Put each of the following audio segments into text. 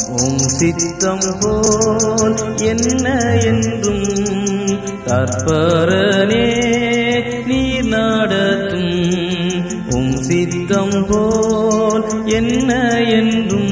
உம் சித்தம் போல் என்ன என்றும் கற்பரனே நீர் நடத்தும் உம் சித்தம் போல் என்ன என்றும்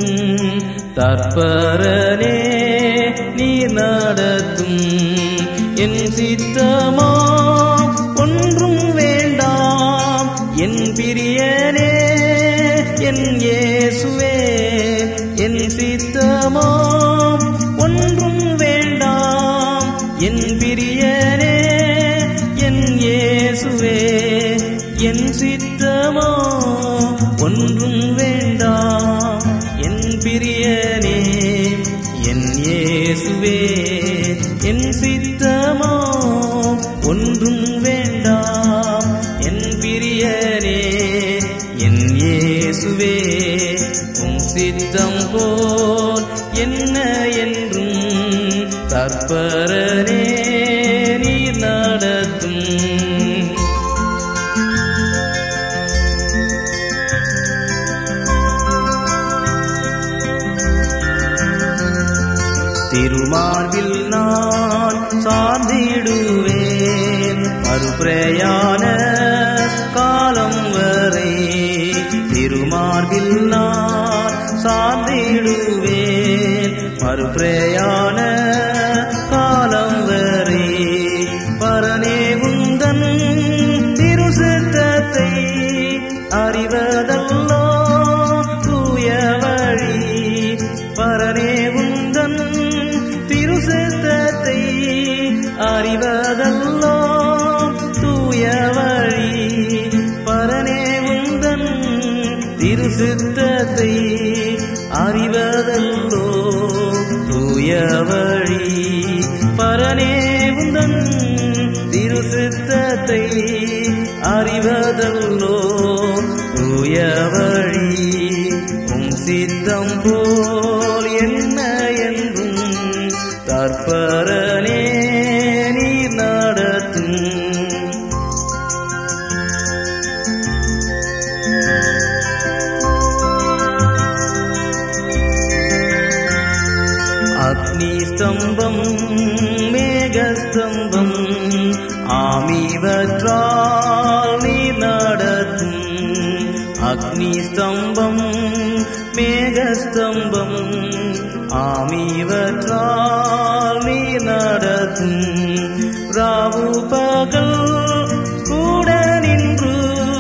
தற்பரனே நீர் நடத்தும் என் சித்தமா ஒன்றும் வேண்டாம் என் பிரியனே என் இயேசுவே என் சித்தமா ஒன்றும் வேண்டாம் என் பிரியனே என் இயேசுவே என் சித்தமா ஒன்றும் வேண்டாம் என் பிரியனே என் இயேசுவே என் சித்தமா ஒன்றும் வேண்டாம் என் பிரியனே என் இயேசுவே உம் சித்தம் போல் என்ன என்றும் தற்பரனே நீர் நடத்தும் திருமார்பில் நான் சார்ந்திடுவேன் மறுபிரயாண காலம் வரை திருமார்பில் நான் சார்ந்திடுவேன் மறுபிரயாண காலம் வரை பரனே உந்தன் திருசித்தத்தை அறிவதல்லோ தூய வழி பரனே உந்தன் திருசித்தத்தை அறிவதல்லோ தூய வழி பரனே உந்தன் திருசித்தத்தை அறிவதல்லோ தூய வழி பரனே உந்தன் திருசித்தத்தை அறிவதல்லோ தூய வழி உம் சித்தம் போல் என்ன என்றும் தற்பரனே நீர் நடத்தும் அக்னிஸ்தம்பம் மேகஸ்தம்பம் ஆமிவற்றால் நீர் நடத்தும் அக்னிஸ்தம்பம் மேகஸ்தம்பம் ஆமிவற்றால் நீர் நடத்தும் ராவு பகல் கூட நின்று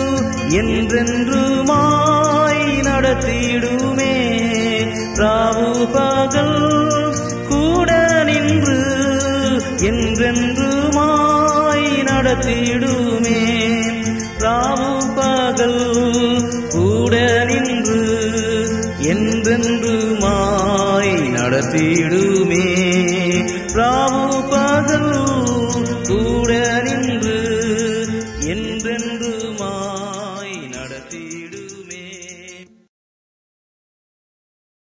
என்றென்றுமாய் நடத்திடுமே ராவு பகல் கூட நின்று என்றென்றுமாய் நடத்திடுமே ராவு பகல் கூட நின்று என்றென்றுமாய் நடத்திடுமே